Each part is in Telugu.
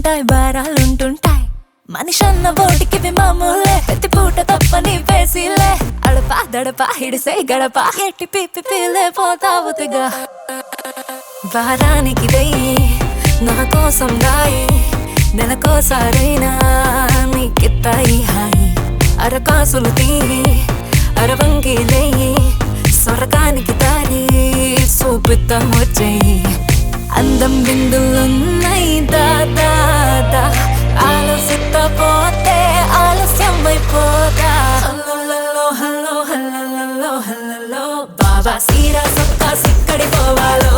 ఉంటాయి భారాలుంటుంటాయి మనిషి అన్న బోటికి ఇవి మామూలే ప్రతి పూట తప్పని పేసిలే అడప దడప హిడిసే గడప ఎట్టి పిప్పి పిల్లే పోతావు తిగా వారానికి వెయ్యి నా కోసం రాయి నెలకోసారైనా నీకిత్తాయి హాయి అరకాసులు తీయి అరవంగి లేయి స్వర్గానికి దారి చూపిద్దాం వచ్చేయి అందం బిందులున్నాయి దాదా ఆలోచిస్తా పోతే ఆలస్యం అయిపోతా హల్లో హల్లో హల్లో హల్లో బాబా సీరా సొక్క సిక్కడి పోవాలో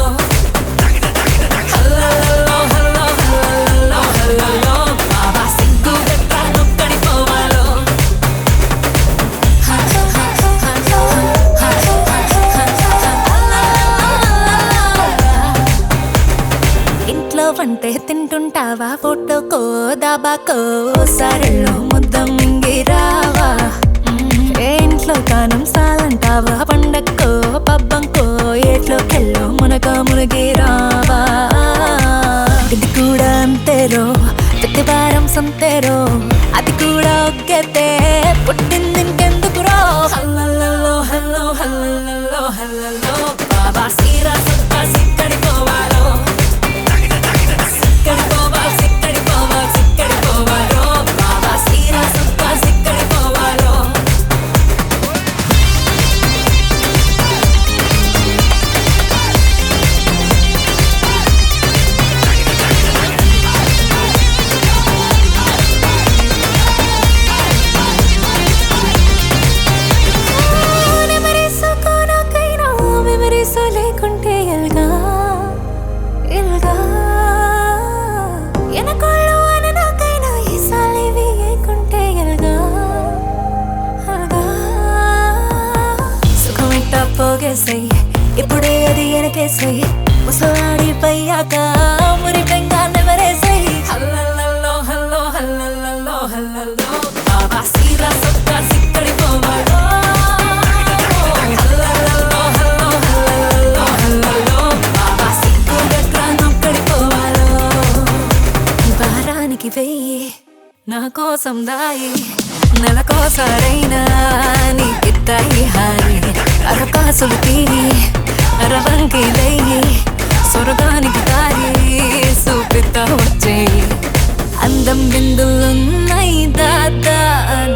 హల్లో హల్లో హల్లో హల్లో బాబా సిగ్గు గట్ట నొక్కడి పోవాలో ఇంట్లో వంటే తింటుంటావా ఫోటోకో దాబాకో సరళ్ళు ముద్ద మింగిరావా ఏ ఇంట్లో కానం సాలంటావా పండక్కో పబ్బంకో ఏట్లోకెళ్ళు మునక మునిగిరావా ఇది కూడా అంతేరో ప్రతి వారం సంతేరో అది కూడా ఒక్కతే పుట్టింది ఇంకెందుకురో హల్లల్లో హల్లో హల్లల్లో హల్లల్లో బాబా సీరా సొక్క సిక్కడి పోవాలో సిక్కడి పోవా సిక్కడి పోవా సిక్కడి పోవాలో బాబా సీరా సొక్క సిక్కడి పోవాలో మెమరీస్ కోనకైనా మెమరీస్ లేకుంటే ఎల్గా ఎల్గా ఎనకోళ్ళు అననాకైనా ఈసాలివి ఏకుంటే ఎల్గా అల్గా సుఖమిట్ట పోగేసాయి ఇప్పుడే అది ఎనకేసాయి ముసలాడి పయ్యాక మురి బెంగా నెవరేసాయి హల్లల్లో హల్లో హల్లల్లో హల్లల్లో బాబా సీరా సొక్క సిక్కడి పోవాలో హల్లల్లో హల్లో హల్లల్లో హల్లల్లో బాబా సిగ్గు గట్ర నొక్కడి పోవాలో వారానికి వెయ్యి నా కోసం దాయి నెలకోసారైనా నీకిత్తాయి హాయి అరకాసులు తీయి అరవంకి లేయి స్వర్గానికి దారి చూపిస్తా వచ్చేయి అందం బిందులున్నాయి దాదా